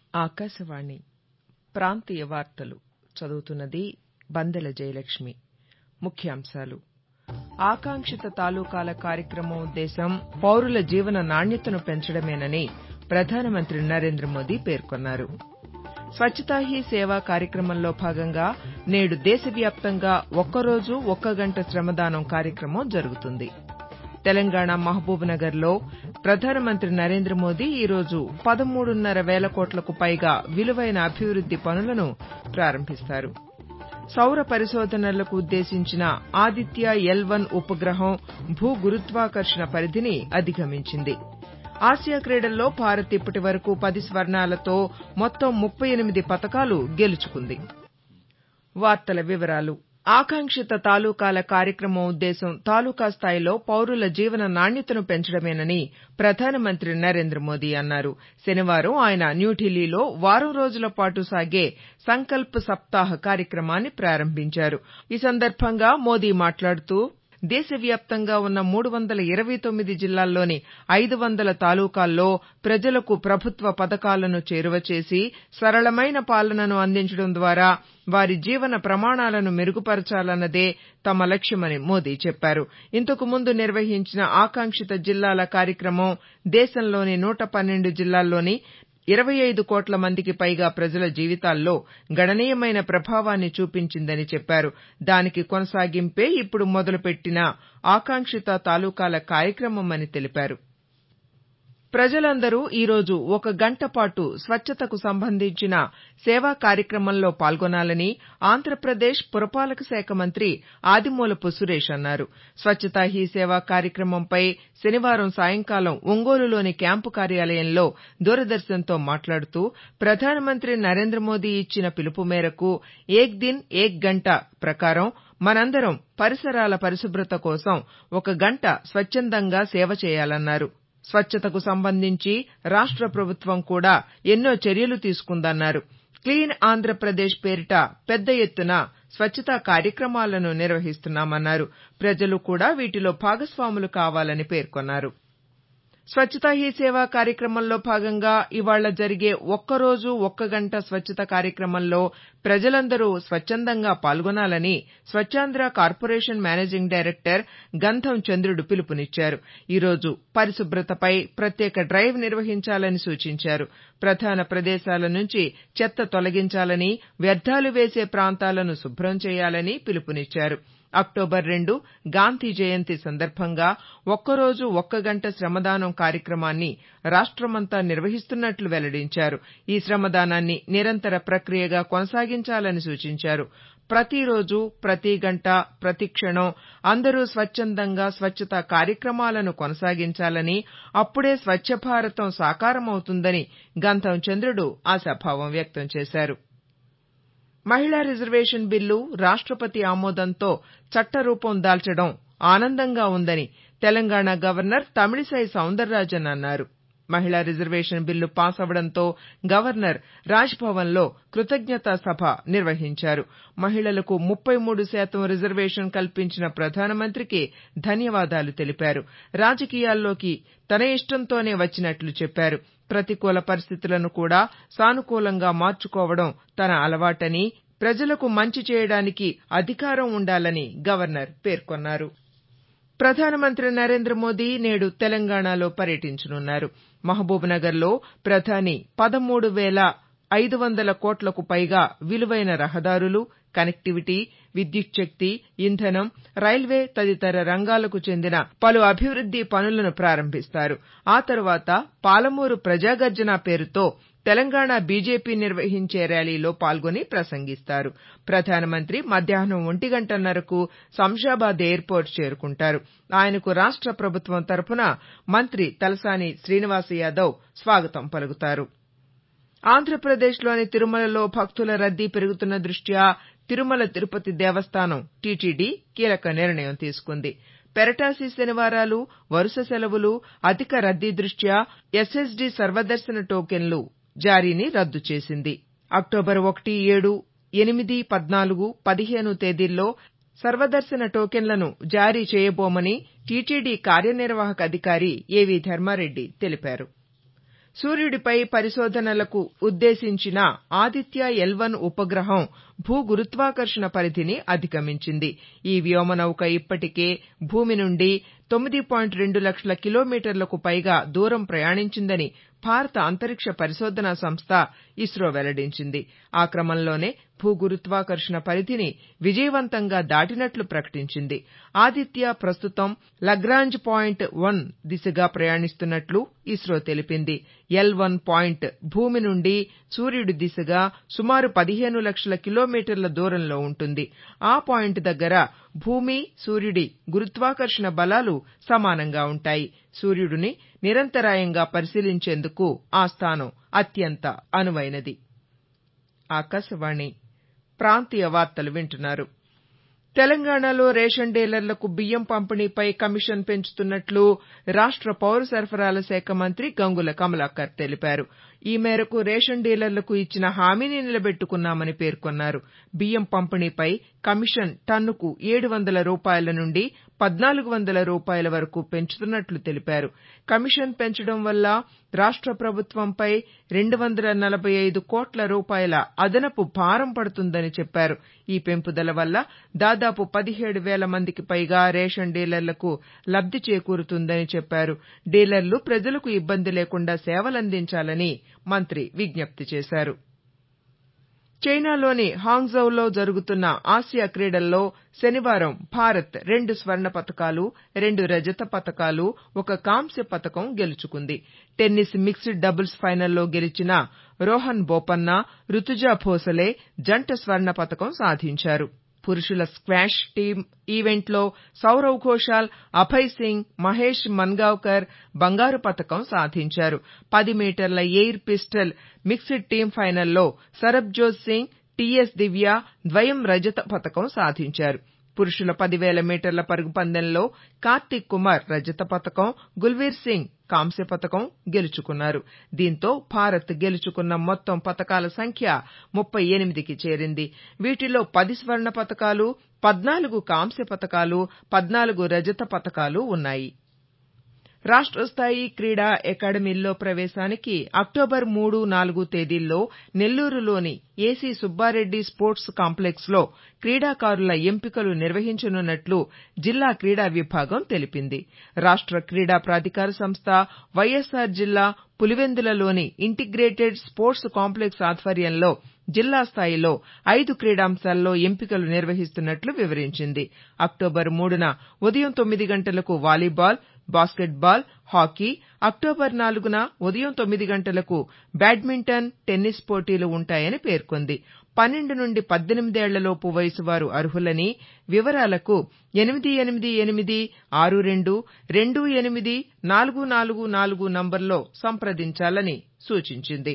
ఆకాశవాణి ప్రాంతీయ వార్తలు చదువుతున్నది బందెల జయలక్ష్మి ముఖ్యాంశాలు ఆకాంక్షిత తాలూకాల కార్యక్రమం ఉద్దేశం పౌరుల జీవన నాణ్యతను పెంచడమేనని ప్రధానమంత్రి నరేంద్ర మోదీ పేర్కొన్నారు స్వచ్చతా హీ సేవా కార్యక్రమంలో భాగంగా నేడు దేశవ్యాప్తంగా ఒక్కరోజు ఒక్క గంట శ్రమదానం కార్యక్రమం జరుగుతుంది తెలంగాణ మహబూబ్నగర్లో ప్రధానమంత్రి నరేంద్ర మోదీ ఈరోజు పదమూడున్నర వేల కోట్లకు పైగా విలువైన అభివృద్ది పనులను ప్రారంభిస్తారు సౌర పరిశోధనలకు ఉద్దేశించిన ఆదిత్య ఎల్ వన్ ఉపగ్రహం భూ గురుత్వాకర్షణ పరిధిని అధిగమించింది ఆసియా క్రీడల్లో భారత్ ఇప్పటి వరకు పది స్వర్ణాలతో మొత్తం ముప్పై ఎనిమిది పతకాలు గెలుచుకుంది ఆకాంక్షిత తాలూకాల కార్యక్రమం ఉద్దేశం తాలూకా స్థాయిలో పౌరుల జీవన నాణ్యతను పెంచడమేనని ప్రధానమంత్రి నరేంద్ర మోదీ అన్నారు శనివారం ఆయన న్యూఢిల్లీలో వారం రోజుల పాటు సాగే సంకల్ప్ సప్తాహ్ కార్యక్రమాన్ని ప్రారంభించారు ఈ సందర్భంగా మోదీ మాట్లాడుతూ దేశవ్యాప్తంగా ఉన్న మూడు వందల ఇరవై తొమ్మిది జిల్లాల్లోని ఐదు వందల తాలూకాల్లో ప్రజలకు ప్రభుత్వ పథకాలను చేరువ చేసి సరళమైన పాలనను అందించడం ద్వారా వారి జీవన ప్రమాణాలను మెరుగుపరచాలన్నదే తమ లక్ష్యమని మోదీ చెప్పారు ఇంతకు ముందు నిర్వహించిన ఆకాంక్షిత జిల్లాల కార్యక్రమం దేశంలోని నూట పన్నెండు జిల్లాల్లోని ఇరవై ఐదు కోట్ల మందికి పైగా ప్రజల జీవితాల్లో గణనీయమైన ప్రభావాన్ని చూపించిందని చెప్పారు దానికి కొనసాగింపే ఇప్పుడు మొదలుపెట్టిన ఆకాంక్షిత తాలూకాల కార్యక్రమమని తెలిపారు ప్రజలందరూ ఈరోజు ఒక గంట పాటు స్వచ్చతకు సంబంధించిన సేవా కార్యక్రమంలో పాల్గొనాలని ఆంధ్రప్రదేశ్ పురపాలక శాఖ మంత్రి ఆదిమూలపు సురేష్ అన్నారు స్వచ్చతా హీ సేవా కార్యక్రమంపై శనివారం సాయంకాలం ఒంగోలులోని క్యాంపు కార్యాలయంలో దూరదర్శన్తో మాట్లాడుతూ ప్రధానమంత్రి నరేంద్ర మోదీ ఇచ్చిన పిలుపు మేరకు ఏక్ దిన్ ఏక్ గంట ప్రకారం మనందరం పరిసరాల పరిశుభ్రత కోసం ఒక గంట స్వచ్చందంగా సేవ చేయాలన్నారు స్వచ్చతకు సంబంధించి రాష్ట ప్రభుత్వం కూడా ఎన్నో చర్యలు తీసుకుందన్నారు క్లీన్ ఆంధ్రప్రదేశ్ పేరిట పెద్ద ఎత్తున స్వచ్చతా కార్యక్రమాలను నిర్వహిస్తున్నామన్నారు ప్రజలు కూడా వీటిలో భాగస్వాములు కావాలని పేర్కొన్నారు స్వచ్చతా హీ సేవా కార్యక్రమంలో భాగంగా ఇవాళ జరిగే ఒక్కరోజు ఒక్క గంట స్వచ్చత కార్యక్రమంలో ప్రజలందరూ స్వచ్చందంగా పాల్గొనాలని స్వచ్ఛాంధ్ర కార్పొరేషన్ మేనేజింగ్ డైరెక్టర్ గంధం చంద్రుడు పిలుపునిచ్చారు ఈరోజు పరిశుభ్రతపై ప్రత్యేక డ్రైవ్ నిర్వహించాలని సూచించారు ప్రధాన ప్రదేశాల నుంచి చెత్త తొలగించాలని వ్యర్థాలు వేసే ప్రాంతాలను శుభ్రం చేయాలని పిలుపునిచ్చారు అక్టోబర్ రెండు గాంధీ జయంతి సందర్భంగా ఒక్కరోజు ఒక్క గంట శ్రమదానం కార్యక్రమాన్ని రాష్టమంతా నిర్వహిస్తున్నట్లు వెల్లడించారు ఈ శ్రమదానాన్ని నిరంతర ప్రక్రియగా కొనసాగించాలని సూచించారు ప్రతిరోజు ప్రతి గంట ప్రతి క్షణం అందరూ స్వచ్చందంగా స్వచ్చతా కార్యక్రమాలను కొనసాగించాలని అప్పుడే స్వచ్చ భారతం సాకారమవుతుందని గంధం చంద్రుడు ఆశాభావం వ్యక్తం చేశారు మహిళా రిజర్వేషన్ బిల్లు రాష్టపతి ఆమోదంతో చట్టరూపం దాల్చడం ఆనందంగా ఉందని తెలంగాణ గవర్నర్ తమిళిసై సౌందరరాజన్ అన్నారు మహిళా రిజర్వేషన్ బిల్లు పాస్ అవడంతో గవర్నర్ రాజ్భవన్లో కృతజ్ఞతా సభ నిర్వహించారు మహిళలకు ముప్పై మూడు శాతం రిజర్వేషన్ కల్పించిన ప్రధానమంత్రికి ధన్యవాదాలు తెలిపారు రాజకీయాల్లోకి తన ఇష్టంతోనే వచ్చినట్లు చెప్పారు ప్రతికూల పరిస్థితులను కూడా సానుకూలంగా మార్చుకోవడం తన అలవాటని ప్రజలకు మంచి చేయడానికి అధికారం ఉండాలని గవర్నర్ పేర్కొన్నారు ప్రధానమంత్రి నరేంద్ర మోదీ నేడు తెలంగాణలో పర్యటించనున్నారు మహబూబ్నగర్లో ప్రధాని పదమూడు వేల ఐదు వందల కోట్లకు పైగా విలువైన రహదారులు కనెక్టివిటీ విద్యుచ్ఛక్తి ఇంధనం రైల్వే తదితర రంగాలకు చెందిన పలు అభివృద్ది పనులను ప్రారంభిస్తారు ఆ తర్వాత పాలమూరు ప్రజాగర్జన పేరుతో తెలంగాణ బీజేపీ నిర్వహించే ర్యాలీలో పాల్గొని ప్రసంగిస్తారు ప్రధానమంత్రి మధ్యాహ్నం ఒంటి గంటన్నరకు శంషాబాద్ ఎయిర్పోర్ట్ చేరుకుంటారు ఆయనకు రాష్ట ప్రభుత్వం తరఫున మంత్రి తలసాని శ్రీనివాస్ యాదవ్ స్వాగతం పలుకుతారు ఆంధ్రప్రదేశ్లోని తిరుమలలో భక్తుల రద్దీ పెరుగుతున్న దృష్ట్యా తిరుమల తిరుపతి దేవస్థానం టీటీడీ కీలక నిర్ణయం తీసుకుంది పెరటాసి శనివారాలు వరుస సెలవులు అధిక రద్దీ దృష్ట్యా ఎస్ఎస్డీ సర్వదర్శన టోకెన్లు జారీని రద్దు చేసింది అక్టోబర్ ఒకటి ఏడు ఎనిమిది పద్నాలుగు పదిహేను తేదీల్లో సర్వదర్శన టోకెన్లను జారీ చేయబోమని టీటీడీ కార్యనిర్వాహక అధికారి ఏవీ ధర్మారెడ్డి తెలిపారు సూర్యుడిపై పరిశోధనలకు ఉద్దేశించిన ఆదిత్య ఎల్ వన్ ఉపగ్రహం భూ గురుత్వాకర్షణ పరిధిని అధిగమించింది ఈ వ్యోమనౌక ఇప్పటికే భూమి నుండి తొమ్మిది పాయింట్ రెండు లక్షల కిలోమీటర్లకు పైగా దూరం ప్రయాణించిందని భారత అంతరిక్ష పరిశోధనా సంస్థ ఇస్రో వెల్లడించింది ఆ క్రమంలోనే భూ గురుత్వాకర్షణ పరిధిని విజయవంతంగా దాటినట్లు ప్రకటించింది ఆదిత్య ప్రస్తుతం లగ్రాంజ్ పాయింట్ వన్ దిశగా ప్రయాణిస్తున్నట్లు ఇస్రో తెలిపింది ఎల్ వన్ పాయింట్ భూమి నుండి సూర్యుడి దిశగా సుమారు పదిహేను లక్షల కిలోమీటర్ల దూరంలో ఉంటుంది ఆ పాయింట్ దగ్గర భూమి సూర్యుడి గురుత్వాకర్షణ బలాలు సమానంగా ఉంటాయి సూర్యుడిని నిరంతరాయంగా పరిశీలించేందుకు ఆ స్థానం అత్యంత అనువైనది ఆకాశవాణి ప్రాంతీయ వార్తలు వింటున్నారు తెలంగాణలో రేషన్ డీలర్లకు బియ్యం పంపిణీపై కమిషన్ పెంచుతున్నట్లు రాష్ట పౌర సరఫరాల శాఖ మంత్రి గంగుల కమలాకర్ తెలిపారు ఈ మేరకు రేషన్ డీలర్లకు ఇచ్చిన హామీని నిలబెట్టుకున్నామని పేర్కొన్నారు బియ్యం పంపిణీపై కమిషన్ టన్నుకు ఏడు వందల రూపాయల నుండి పద్నాలుగు వందల రూపాయల వరకు పెంచుతున్నట్లు తెలిపారు కమిషన్ పెంచడం వల్ల రాష్ట ప్రభుత్వంపై రెండు వందల నలభై ఐదు కోట్ల రూపాయల అదనపు భారం పడుతుందని చెప్పారు ఈ పెంపుదల వల్ల దాదాపు పదిహేడు వేల మందికి పైగా రేషన్ డీలర్లకు లబ్ది చేకూరుతుందని చెప్పారు డీలర్లు ప్రజలకు ఇబ్బంది లేకుండా సేవలందించాలని మంత్రి విజ్ఞప్తి చేశారు చైనాలోని హాంగ్జౌలో జరుగుతున్న ఆసియా క్రీడల్లో శనివారం భారత్ రెండు స్వర్ణ పతకాలు రెండు రజత పతకాలు ఒక కాంస్య పతకం గెలుచుకుంది టెన్నిస్ మిక్స్డ్ డబుల్స్ ఫైనల్లో గెలిచిన రోహన్ బోపన్న రుతుజా భోసలే జంట స్వర్ణ పతకం సాధించారు పురుషుల స్క్వాష్ టీమ్ ఈవెంట్లో సౌరవ్ ఘోషాల్ అభయ్ సింగ్ మహేష్ మన్గావ్కర్ బంగారు పతకం సాధించారు పది మీటర్ల ఎయిర్ పిస్టల్ మిక్స్డ్ టీమ్ ఫైనల్లో సరబ్జోత్ సింగ్ టీఎస్ దివ్య ద్వయం రజత పతకం సాధించారు పురుషుల పదివేల మీటర్ల పరుగు పందెంలో కార్తీక్ కుమార్ రజత పతకం గుల్వీర్ సింగ్ కాంస్య పతకం గెలుచుకున్నారు దీంతో భారత్ గెలుచుకున్న మొత్తం పతకాల సంఖ్య ముప్పై ఎనిమిదికి చేరింది వీటిలో పది స్వర్ణ పతకాలు పద్నాలుగు కాంస్య పతకాలు పద్నాలుగు రజత పతకాలు ఉన్నాయి రాష్ట స్థాయి క్రీడా అకాడమీల్లో ప్రవేశానికి అక్టోబర్ మూడు నాలుగు తేదీల్లో నెల్లూరులోని ఏసీ సుబ్బారెడ్డి స్పోర్ట్స్ కాంప్లెక్స్లో క్రీడాకారుల ఎంపికలు నిర్వహించనున్నట్లు జిల్లా క్రీడా విభాగం తెలిపింది రాష్ట క్రీడా ప్రాధికార సంస్థ వైఎస్సార్ జిల్లా పులివెందులలోని ఇంటిగ్రేటెడ్ స్పోర్ట్స్ కాంప్లెక్స్ ఆధ్వర్యంలో జిల్లా స్థాయిలో ఐదు క్రీడాంశాల్లో ఎంపికలు నిర్వహిస్తున్నట్లు వివరించింది అక్టోబర్ మూడున ఉదయం తొమ్మిది గంటలకు వాలీబాల్ బాస్కెట్బాల్ హాకీ అక్టోబర్ నాలుగున ఉదయం తొమ్మిది గంటలకు బ్యాడ్మింటన్ టెన్నిస్ పోటీలు ఉంటాయని పేర్కొంది పన్నెండు నుండి పద్దెనిమిదేళ్లలోపు వయసు వారు అర్హులని వివరాలకు ఎనిమిది ఎనిమిది ఎనిమిది ఆరు రెండు రెండు ఎనిమిది నాలుగు నాలుగు నాలుగు నంబర్లో సంప్రదించాలని సూచించింది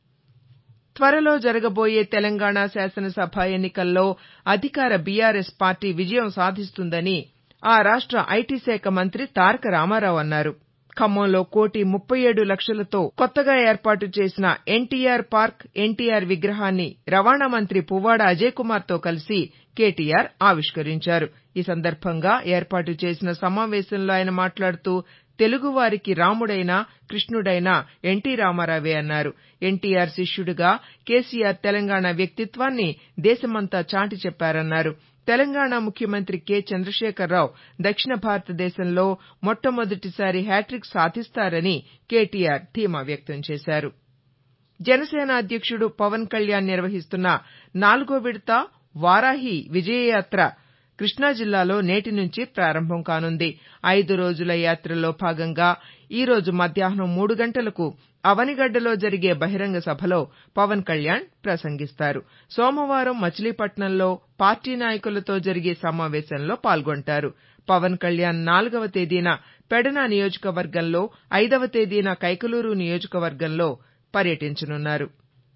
త్వరలో జరగబోయే తెలంగాణ శాసనసభ ఎన్నికల్లో అధికార బీఆర్ఎస్ పార్టీ విజయం సాధిస్తుందని ఆ రాష్ట ఐటీ శాఖ మంత్రి తారక రామారావు అన్నారు ఖమ్మంలో కోటి ముప్పై ఏడు లక్షలతో కొత్తగా ఏర్పాటు చేసిన ఎన్టీఆర్ పార్క్ ఎన్టీఆర్ విగ్రహాన్ని రవాణా మంత్రి పువ్వాడ అజయ్ కుమార్తో కలిసి కేటీఆర్ ఆవిష్కరించారు ఈ సందర్భంగా ఏర్పాటు చేసిన సమావేశంలో ఆయన మాట్లాడుతూ తెలుగువారికి రాముడైనా కృష్ణుడైనా ఎన్టీ రామారావే అన్నారు ఎన్టీఆర్ శిష్యుడిగా కేసీఆర్ తెలంగాణ వ్యక్తిత్వాన్ని దేశమంతా చాటి చెప్పారన్నారు తెలంగాణ ముఖ్యమంత్రి కె చంద్రశేఖరరావు దక్షిణ భారతదేశంలో మొట్టమొదటిసారి హ్యాట్రిక్ సాధిస్తారని కేటీఆర్ ధీమా వ్యక్తం చేశారు జనసేన అధ్యక్షుడు పవన్ కళ్యాణ్ నిర్వహిస్తున్న నాలుగో విడత వారాహి విజయయాత్ర కృష్ణా జిల్లాలో నేటి నుంచి ప్రారంభం కానుంది ఐదు రోజుల యాత్రలో భాగంగా ఈ రోజు మధ్యాహ్నం మూడు గంటలకు అవనిగడ్డలో జరిగే బహిరంగ సభలో పవన్ కళ్యాణ్ ప్రసంగిస్తారు సోమవారం మచిలీపట్నంలో పార్టీ నాయకులతో జరిగే సమావేశంలో పాల్గొంటారు పవన్ కళ్యాణ్ నాలుగవ తేదీన పెడన నియోజకవర్గంలో ఐదవ తేదీన కైకలూరు నియోజకవర్గంలో పర్యటించనున్నారు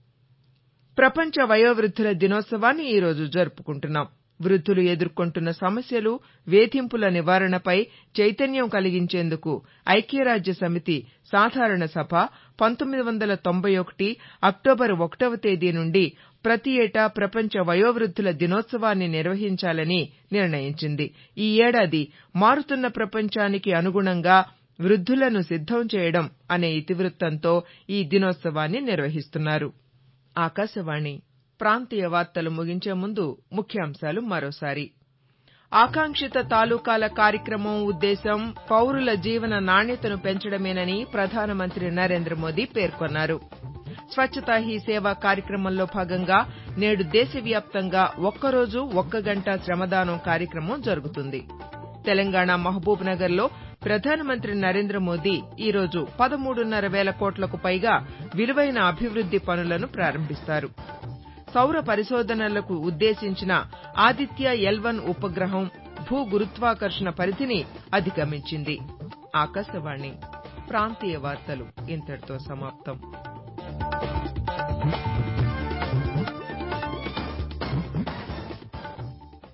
ప్రపంచ వయోవృద్ధుల దినోత్సవాన్ని ఈ రోజు జరుపుకుంటున్నాం వృద్ధులు ఎదుర్కొంటున్న సమస్యలు వేధింపుల నివారణపై చైతన్యం కలిగించేందుకు ఐక్యరాజ్య సమితి సాధారణ సభ పంతొమ్మిది వందల తొంభై ఒకటి అక్టోబర్ ఒకటవ తేదీ నుండి ప్రతి ఏటా ప్రపంచ వయోవృద్ధుల దినోత్సవాన్ని నిర్వహించాలని నిర్ణయించింది ఈ ఏడాది మారుతున్న ప్రపంచానికి అనుగుణంగా వృద్ధులను సిద్ధం చేయడం అనే ఇతివృత్తంతో ఈ దినోత్సవాన్ని నిర్వహిస్తున్నారు ఆకాశవాణి ప్రాంతీయ వార్తలు ముగించే ముందు ముఖ్యాంశాలు మరోసారి ఆకాంక్షిత తాలూకాల కార్యక్రమం ఉద్దేశం పౌరుల జీవన నాణ్యతను పెంచడమేనని ప్రధానమంత్రి నరేంద్ర మోదీ పేర్కొన్నారు స్వచ్ఛతా హీ సేవ కార్యక్రమంలో భాగంగా నేడు దేశవ్యాప్తంగా ఒక్కరోజు ఒక్క గంట శ్రమదానం కార్యక్రమం జరుగుతుంది తెలంగాణ మహబూబ్ నగర్లో ప్రధానమంత్రి నరేంద్ర మోదీ ఈరోజు పదమూడున్నర వేల కోట్లకు పైగా విలువైన అభివృద్ది పనులను ప్రారంభిస్తారు సౌర పరిశోధనలకు ఉద్దేశించిన ఆదిత్య ఎల్ వన్ ఉపగ్రహం భూ గురుత్వాకర్షణ పరిధిని అధిగమించింది ఆకాశవాణి ప్రాంతీయ వార్తలు ఇంతటితో సమాప్తం